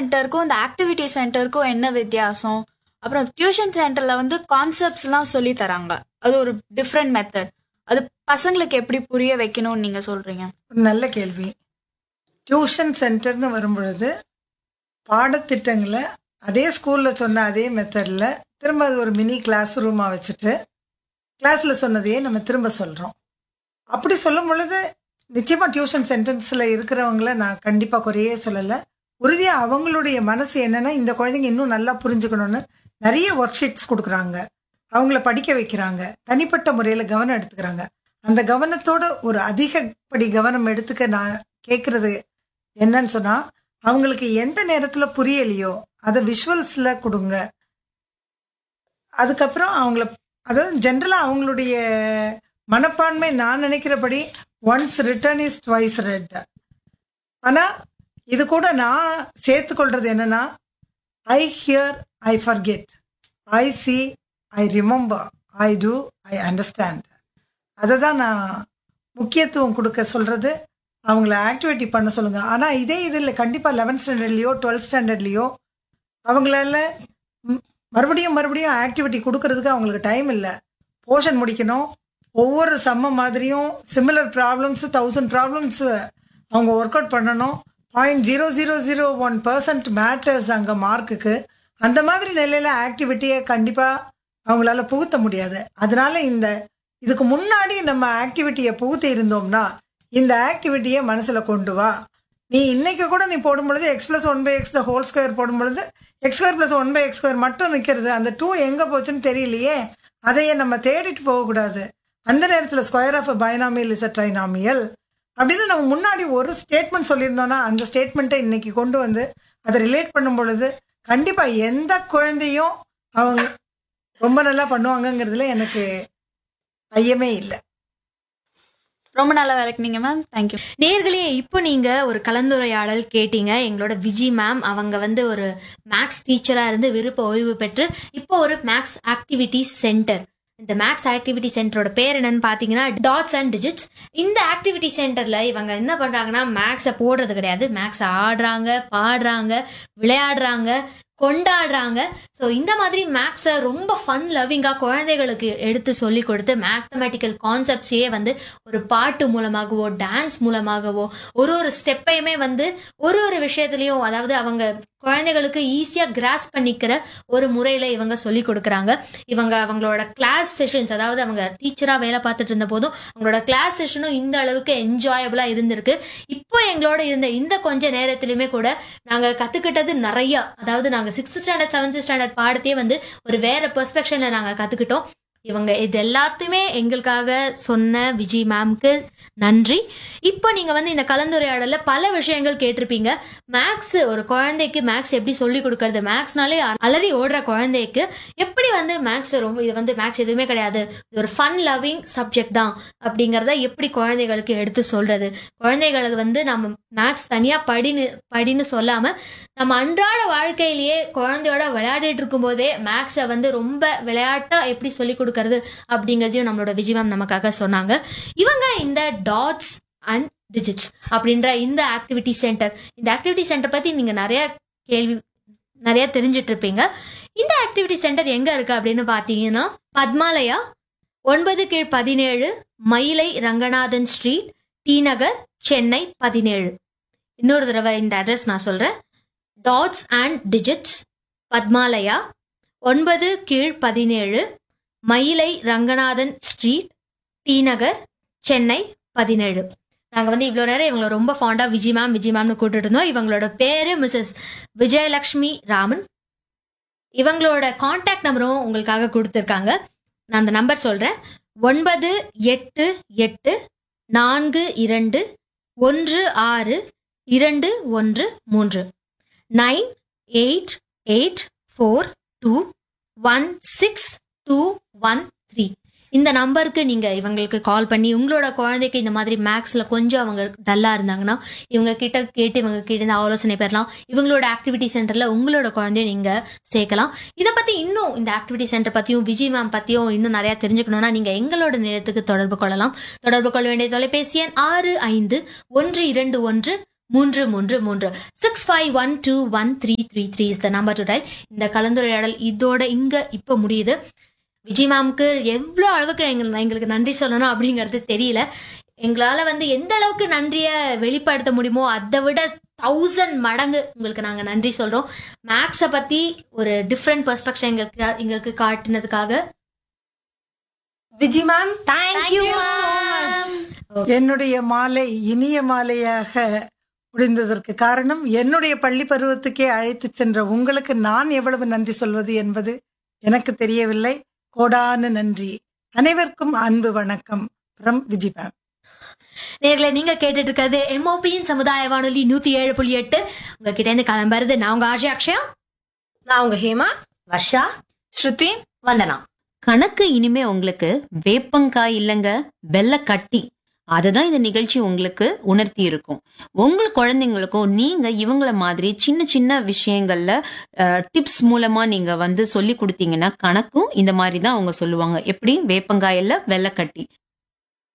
சென்டருக்கும் இந்த ஆக்டிவிட்டி சென்டருக்கும் என்ன வித்தியாசம் அப்புறம் டியூஷன் சென்டர்ல வந்து கான்செப்ட்ஸ்லாம் சொல்லி தராங்க அது ஒரு டிஃப்ரெண்ட் மெத்தட் அது பசங்களுக்கு எப்படி புரிய வைக்கணும்னு நீங்க சொல்றீங்க ஒரு நல்ல கேள்வி டியூஷன் சென்டர்னு வரும்பொழுது பாடத்திட்டங்களை அதே ஸ்கூலில் சொன்ன அதே மெத்தடில் திரும்ப அது ஒரு மினி கிளாஸ் ரூமாக வச்சுட்டு கிளாஸில் சொன்னதையே நம்ம திரும்ப சொல்கிறோம் அப்படி சொல்லும் பொழுது நிச்சயமாக டியூஷன் சென்டர்ஸில் இருக்கிறவங்கள நான் கண்டிப்பாக குறையே சொல்லலை உறுதியாக அவங்களுடைய மனசு என்னன்னா இந்த குழந்தைங்க இன்னும் நல்லா புரிஞ்சுக்கணும்னு நிறைய ஒர்க் ஷீட்ஸ் கொடுக்குறாங்க அவங்கள படிக்க வைக்கிறாங்க தனிப்பட்ட முறையில் கவனம் எடுத்துக்கிறாங்க அந்த கவனத்தோட ஒரு அதிகப்படி கவனம் எடுத்துக்க நான் கேட்கறது என்னன்னு சொன்னா அவங்களுக்கு எந்த நேரத்துல புரியலையோ அதை விஷுவல்ஸ்ல கொடுங்க அதுக்கப்புறம் அவங்கள அதாவது ஜென்ரலா அவங்களுடைய மனப்பான்மை நான் நினைக்கிறபடி once written is twice read ஆனா இது கூட நான் சேர்த்துக்கொள்றது என்னன்னா I hear I forget I see I remember I do I understand அதை தான் நான் முக்கியத்துவம் கொடுக்க சொல்றது அவங்கள ஆக்டிவிட்டி பண்ண சொல்லுங்க ஆனா இதே இதில் கண்டிப்பா லெவன்த் ஸ்டாண்டர்ட்லயோ டுவெல்த் ஸ்டாண்டர்ட்லயோ அவங்களால ம், மறுபடியும் மறுபடியும் ஆக்டிவிட்டி கொடுக்கறதுக்கு அவங்களுக்கு டைம் இல்லை போர்ஷன் முடிக்கணும் ஒவ்வொரு சம்ம மாதிரியும் சிமிலர் ப்ராப்ளம்ஸ் தௌசண்ட் ப்ராப்ளம்ஸ் அவங்க ஒர்க் அவுட் பண்ணணும் point zero zero zero one percent matters அங்கே மார்க்குக்கு அந்த மாதிரி நிலையில ஆக்டிவிட்டியை கண்டிப்பாக அவங்களால புகுத்த முடியாது அதனால இந்த இதுக்கு முன்னாடி நம்ம ஆக்டிவிட்டியை புகுத்தி இருந்தோம்னா இந்த ஆக்டிவிட்டியை மனசுல கொண்டு வா நீ இன்னைக்கு கூட நீ போடும் பொழுது x plus one by x the whole square போடும் பொழுது x square plus one by x square மட்டும் நிற்கிறது அந்த டூ எங்க போச்சுன்னு தெரியலையே அதையே நம்ம தேடிட்டு போகக்கூடாது அந்த நேரத்தில் square of binomial is a trinomial அப்படின்னு நம்ம முன்னாடி ஒரு ஸ்டேட்மெண்ட் சொல்லியிருந்தோம்னா அந்த ஸ்டேட்மெண்ட்டை இன்னைக்கு கொண்டு வந்து அதை ரிலேட் பண்ணும் பொழுது கண்டிப்பா எந்த குழந்தையும் அவங்க ரொம்ப நல்லா பண்ணுவாங்கங்கிறதுல எனக்கு ஐயமே இல்லை ரொம்ப நல்லா விளக்குனீங்க மேம் தேங்க்யூ நேர்களே இப்போ நீங்க ஒரு கலந்துரையாடல் கேட்டீங்க எங்களோட விஜி மேம் அவங்க வந்து ஒரு மேக்ஸ் டீச்சரா இருந்து விருப்ப ஓய்வு பெற்று இப்போ ஒரு மேக்ஸ் ஆக்டிவிட்டி சென்டர் இந்த மேக்ஸ் ஆக்டிவிட்டி சென்டரோட பேர் என்னன்னு பாத்தீங்கன்னா டாட்ஸ் அண்ட் டிஜிட்ஸ் இந்த ஆக்டிவிட்டி சென்டர்ல இவங்க என்ன பண்றாங்கன்னா மேக்ஸை போடுறது கிடையாது மேக்ஸ் ஆடுறாங்க பாடுறாங்க விளையாடுறாங்க கொண்டாடுறாங்க ஸோ இந்த மாதிரி மேக்ஸை ரொம்ப ஃபன் லவ்விங்காக குழந்தைகளுக்கு எடுத்து சொல்லி கொடுத்து மேத்தமெட்டிக்கல் கான்செப்ட்ஸையே வந்து ஒரு பாட்டு மூலமாகவோ டான்ஸ் மூலமாகவோ ஒரு ஒரு ஸ்டெப்பையுமே வந்து ஒரு ஒரு விஷயத்துலையும் அதாவது அவங்க குழந்தைகளுக்கு ஈஸியாக கிராஸ் பண்ணிக்கிற ஒரு முறையில் இவங்க சொல்லி கொடுக்குறாங்க இவங்க அவங்களோட கிளாஸ் செஷன்ஸ் அதாவது அவங்க டீச்சராக வேலை பார்த்துட்டு இருந்த போதும் அவங்களோட கிளாஸ் செஷனும் இந்த அளவுக்கு என்ஜாயபிளாக இருந்திருக்கு இப்போ எங்களோட இருந்த இந்த கொஞ்ச நேரத்திலுமே கூட நாங்கள் கற்றுக்கிட்டது நிறைய அதாவது நாங்கள் சிக்ஸ்த் ஸ்டாண்டர்ட் செவன்த் ஸ்டாண்டர்ட் பாடத்தையே வந்து ஒரு வேற பெர்ஸ்பெக்ஷனில் நாங்கள் கற்றுக்கிட்டோம் இவங்க இது எல்லாத்தையுமே எங்களுக்காக சொன்ன விஜய் மேம்க்கு நன்றி இப்போ நீங்க வந்து இந்த கலந்துரையாடல பல விஷயங்கள் கேட்டிருப்பீங்க மேக்ஸ் ஒரு குழந்தைக்கு மேக்ஸ் எப்படி சொல்லி கொடுக்கறது மேக்ஸ்னாலே அலறி ஓடுற குழந்தைக்கு எப்படி வந்து மேக்ஸ் ரொம்ப இது வந்து மேக்ஸ் எதுவுமே கிடையாது இது ஒரு ஃபன் லவ்விங் சப்ஜெக்ட் தான் அப்படிங்கிறத எப்படி குழந்தைகளுக்கு எடுத்து சொல்றது குழந்தைகளுக்கு வந்து நம்ம மேக்ஸ் தனியா படின்னு படின்னு சொல்லாம நம்ம அன்றாட வாழ்க்கையிலேயே குழந்தையோட விளையாடிட்டு இருக்கும்போதே மேக்ஸை வந்து ரொம்ப விளையாட்டா எப்படி சொல்லி கொடுக்கறது அப்படிங்கிறதையும் நம்மளோட விஜய் மேம் நமக்காக சொன்னாங்க இவங்க இந்த டாட்ஸ் அண்ட் டிஜிட்ஸ் அப்படின்ற இந்த ஆக்டிவிட்டி சென்டர் இந்த ஆக்டிவிட்டி சென்டர் பத்தி நீங்க நிறைய கேள்வி நிறைய தெரிஞ்சிட்டு இருப்பீங்க இந்த ஆக்டிவிட்டி சென்டர் எங்க இருக்கு அப்படின்னு பாத்தீங்கன்னா பத்மாலயா ஒன்பது கீழ் பதினேழு மயிலை ரங்கநாதன் ஸ்ட்ரீட் டி நகர் சென்னை பதினேழு இன்னொரு தடவை இந்த அட்ரஸ் நான் சொல்றேன் டாட்ஸ் அண்ட் டிஜிட்ஸ் பத்மாலயா ஒன்பது கீழ் பதினேழு மயிலை ரங்கநாதன் ஸ்ட்ரீட் டி நகர் சென்னை பதினேழு நாங்கள் வந்து இவ்வளோ நேரம் இவங்களை ரொம்ப ஃபாண்டாக விஜய் மேம் விஜய் மேம்னு கூப்பிட்டு இருந்தோம் இவங்களோட பேரு மிஸ்ஸஸ் விஜயலக்ஷ்மி ராமன் இவங்களோட காண்டாக்ட் நம்பரும் உங்களுக்காக கொடுத்துருக்காங்க நான் அந்த நம்பர் சொல்கிறேன் ஒன்பது எட்டு எட்டு நான்கு இரண்டு ஒன்று ஆறு இரண்டு ஒன்று மூன்று nine eight eight four two one six two one three இந்த நம்பருக்கு நீங்க இவங்களுக்கு கால் பண்ணி உங்களோட குழந்தைக்கு இந்த மாதிரி மேக்ஸ்ல கொஞ்சம் அவங்க டல்லா இருந்தாங்கன்னா இவங்க கிட்ட கேட்டு இவங்க கிட்ட இருந்து ஆலோசனை பெறலாம் இவங்களோட ஆக்டிவிட்டி சென்டர்ல உங்களோட குழந்தைய நீங்க சேர்க்கலாம் இதை பத்தி இன்னும் இந்த ஆக்டிவிட்டி சென்டர் பத்தியும் விஜய் மேம் பத்தியும் இன்னும் நிறைய தெரிஞ்சுக்கணும்னா நீங்க எங்களோட நிலையத்துக்கு தொடர்பு கொள்ளலாம் தொடர்பு கொள்ள வேண்டிய தொலைபேசி எண் ஆறு ஐந்து ஒன்று இரண்டு ஒன்று மூன்று மூன்று மூன்று six five one two one three three three is the number to dial இந்த கலந்துரையாடல் இதோட இங்க இப்போ முடியுது விஜய் மேம்க்கு எவ்வளோ அளவுக்கு எங்க- எங்களுக்கு நன்றி சொல்லணும் அப்படிங்கிறது தெரியல எங்களால வந்து எந்த அளவுக்கு நன்றியை வெளிப்படுத்த முடியுமோ அதை விட தௌசண்ட் மடங்கு உங்களுக்கு நாங்க நன்றி சொல்றோம் மேக்ஸை பத்தி ஒரு டிஃப்ரெண்ட் பெர்ஸ்பெக்டிவ் எங்களுக்கு எங்களுக்கு காட்டினதுக்காக விஜி மேம் தேங்க்யூ என்னுடைய மாலை இனிய மாலையாக முடிந்ததற்கு காரணம் என்னுடைய பள்ளி பருவத்துக்கே அழைத்து சென்ற உங்களுக்கு நான் எவ்வளவு நன்றி சொல்வது என்பது எனக்கு தெரியவில்லை கோடான நன்றி அனைவருக்கும் அன்பு வணக்கம் from விஜி மேம் நேர்ல நீங்க கேட்டுட்டு இருக்கிறது எம்ஓபியின் சமுதாய வானொலி நூத்தி ஏழு புள்ளி எட்டு உங்ககிட்ட இருந்து கிளம்புறது நான் உங்க ஆஜி அக்ஷயா நான் உங்க ஹேமா வர்ஷா ஸ்ருதி வந்தனா கணக்கு இனிமே உங்களுக்கு வேப்பங்காய் இல்லைங்க வெள்ளை கட்டி அதுதான் இந்த நிகழ்ச்சி உங்களுக்கு உணர்த்தி இருக்கும் உங்கள் குழந்தைங்களுக்கும் நீங்க இவங்கள மாதிரி சின்ன சின்ன விஷயங்கள்ல டிப்ஸ் மூலமா நீங்க வந்து சொல்லி கொடுத்தீங்கன்னா கணக்கும் இந்த மாதிரி தான் அவங்க சொல்லுவாங்க எப்படி வேப்பங்காயில வெள்ளை கட்டி